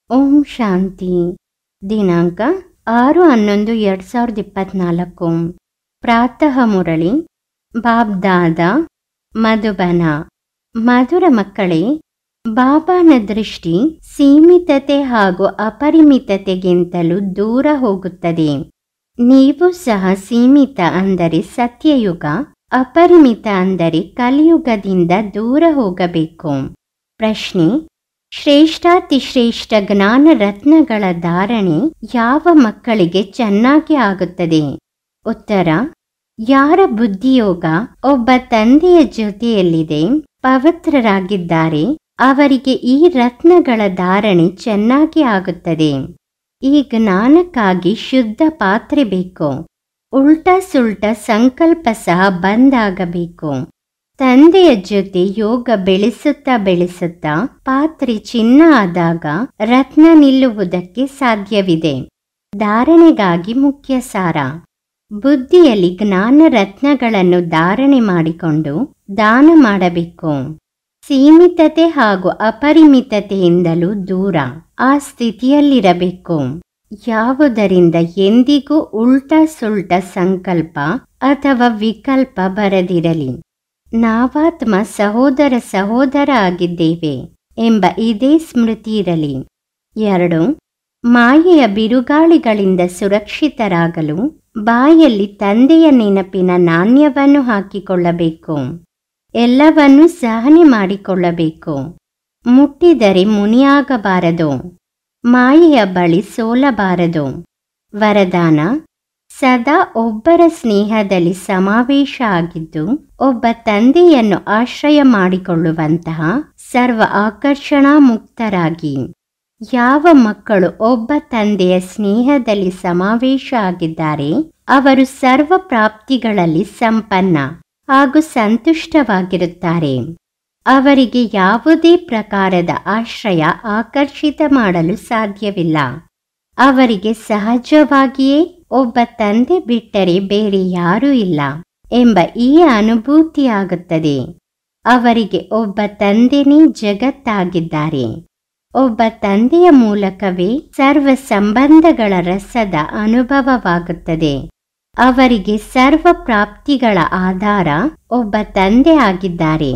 ಓಂ ಶಾಂತಿ ದಿನಾಂಕ ಆರು ಹನ್ನೊಂದು ಎರಡು ಸಾವಿರದ ಇಪ್ಪತ್ನಾಲ್ಕು ಪ್ರಾತಃ ಮುರಳಿ ಬಾಬ್ದಾದ ಮಧುಬನ ಮಧುರ ಮಕ್ಕಳೇ ಬಾಬಾನ ದೃಷ್ಟಿ ಸೀಮಿತತೆ ಹಾಗೂ ಅಪರಿಮಿತತೆಗಿಂತಲೂ ದೂರ ಹೋಗುತ್ತದೆ ನೀವು ಸಹ ಸೀಮಿತ ಅಂದರೆ ಸತ್ಯಯುಗ ಅಪರಿಮಿತ ಅಂದರೆ ಕಲಿಯುಗದಿಂದ ದೂರ ಹೋಗಬೇಕು ಪ್ರಶ್ನೆ ಶ್ರೇಷ್ಠಾತಿಶ್ರೇಷ್ಠ ಜ್ಞಾನ ರತ್ನಗಳ ಧಾರಣೆ ಯಾವ ಮಕ್ಕಳಿಗೆ ಚೆನ್ನಾಗಿ ಆಗುತ್ತದೆ ಉತ್ತರ ಯಾರ ಬುದ್ಧಿಯೋಗ ಒಬ್ಬ ತಂದೆಯ ಜೊತೆಯಲ್ಲಿದೆ ಪವಿತ್ರರಾಗಿದ್ದಾರೆ ಅವರಿಗೆ ಈ ರತ್ನಗಳ ಧಾರಣೆ ಚೆನ್ನಾಗಿ ಆಗುತ್ತದೆ ಈ ಜ್ಞಾನಕ್ಕಾಗಿ ಶುದ್ಧ ಪಾತ್ರೆ ಬೇಕು ಉಲ್ಟಾ ಸುಲ್ಟ ಸಂಕಲ್ಪ ಸಹ ಬಂದಾಗಬೇಕು ತಂದೆಯ ಜೊತೆ ಯೋಗ ಬೆಳೆಸುತ್ತಾ ಬೆಳೆಸುತ್ತಾ ಪಾತ್ರೆ ಚಿನ್ನ ಆದಾಗ ರತ್ನ ನಿಲ್ಲುವುದಕ್ಕೆ ಸಾಧ್ಯವಿದೆ ಧಾರಣೆಗಾಗಿ ಮುಖ್ಯ ಸಾರ ಬುದ್ಧಿಯಲ್ಲಿ ಜ್ಞಾನ ರತ್ನಗಳನ್ನು ಧಾರಣೆ ಮಾಡಿಕೊಂಡು ದಾನ ಮಾಡಬೇಕು ಸೀಮಿತತೆ ಹಾಗೂ ಅಪರಿಮಿತತೆಯಿಂದಲೂ ದೂರ ಆ ಸ್ಥಿತಿಯಲ್ಲಿರಬೇಕು ಯಾವುದರಿಂದ ಎಂದಿಗೂ ಉಲ್ಟಾ ಸುಲ್ಟ ಸಂಕಲ್ಪ ಅಥವಾ ವಿಕಲ್ಪ ಬರದಿರಲಿ ನಾವಾತ್ಮ ಸಹೋದರ ಸಹೋದರ ಆಗಿದ್ದೇವೆ ಎಂಬ ಇದೇ ಸ್ಮೃತಿ ಇರಲಿ ಎರಡು ಮಾಯೆಯ ಬಿರುಗಾಳಿಗಳಿಂದ ಸುರಕ್ಷಿತರಾಗಲು ಬಾಯಲ್ಲಿ ತಂದೆಯ ನೆನಪಿನ ನಾಣ್ಯವನ್ನು ಹಾಕಿಕೊಳ್ಳಬೇಕು ಎಲ್ಲವನ್ನೂ ಸಹನೆ ಮಾಡಿಕೊಳ್ಳಬೇಕು ಮುಟ್ಟಿದರೆ ಮುನಿಯಾಗಬಾರದು ಮಾಯೆಯ ಬಳಿ ಸೋಲಬಾರದು ವರದಾನ ಸದಾ ಒಬ್ಬರ ಸ್ನೇಹದಲ್ಲಿ ಸಮಾವೇಶ ಆಗಿದ್ದು ಒಬ್ಬ ತಂದೆಯನ್ನು ಆಶ್ರಯ ಮಾಡಿಕೊಳ್ಳುವಂತಹ ಸರ್ವ ಆಕರ್ಷಣಾ ಮುಕ್ತರಾಗಿ ಯಾವ ಮಕ್ಕಳು ಒಬ್ಬ ತಂದೆಯ ಸ್ನೇಹದಲ್ಲಿ ಸಮಾವೇಶ ಆಗಿದ್ದಾರೆ ಅವರು ಸರ್ವ ಪ್ರಾಪ್ತಿಗಳಲ್ಲಿ ಸಂಪನ್ನ ಹಾಗೂ ಸಂತುಷ್ಟವಾಗಿರುತ್ತಾರೆ ಅವರಿಗೆ ಯಾವುದೇ ಪ್ರಕಾರದ ಆಶ್ರಯ ಆಕರ್ಷಿತ ಮಾಡಲು ಸಾಧ್ಯವಿಲ್ಲ ಅವರಿಗೆ ಸಹಜವಾಗಿಯೇ ಒಬ್ಬ ತಂದೆ ಬಿಟ್ಟರೆ ಬೇರೆ ಯಾರೂ ಇಲ್ಲ ಎಂಬ ಈ ಅನುಭೂತಿಯಾಗುತ್ತದೆ ಅವರಿಗೆ ಒಬ್ಬ ತಂದೆನೇ ಜಗತ್ತಾಗಿದ್ದಾರೆ ಒಬ್ಬ ತಂದೆಯ ಮೂಲಕವೇ ಸರ್ವ ಸಂಬಂಧಗಳ ರಸದ ಅನುಭವವಾಗುತ್ತದೆ ಅವರಿಗೆ ಸರ್ವ ಪ್ರಾಪ್ತಿಗಳ ಆಧಾರ ಒಬ್ಬ ತಂದೆ ಆಗಿದ್ದಾರೆ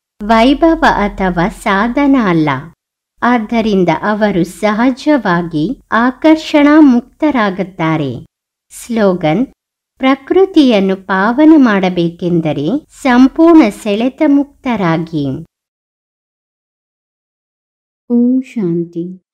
ವೈಭವ ಅಥವಾ ಸಾಧನ ಅಲ್ಲ ಆದ್ದರಿಂದ ಅವರು ಸಹಜವಾಗಿ ಆಕರ್ಷಣಾ ಮುಕ್ತರಾಗುತ್ತಾರೆ ಸ್ಲೋಗನ್ ಪ್ರಕೃತಿಯನ್ನು ಪಾವನ ಮಾಡಬೇಕೆಂದರೆ ಸಂಪೂರ್ಣ ಸೆಳೆತ ಮುಕ್ತರಾಗಿ ಓಂ ಶಾಂತಿ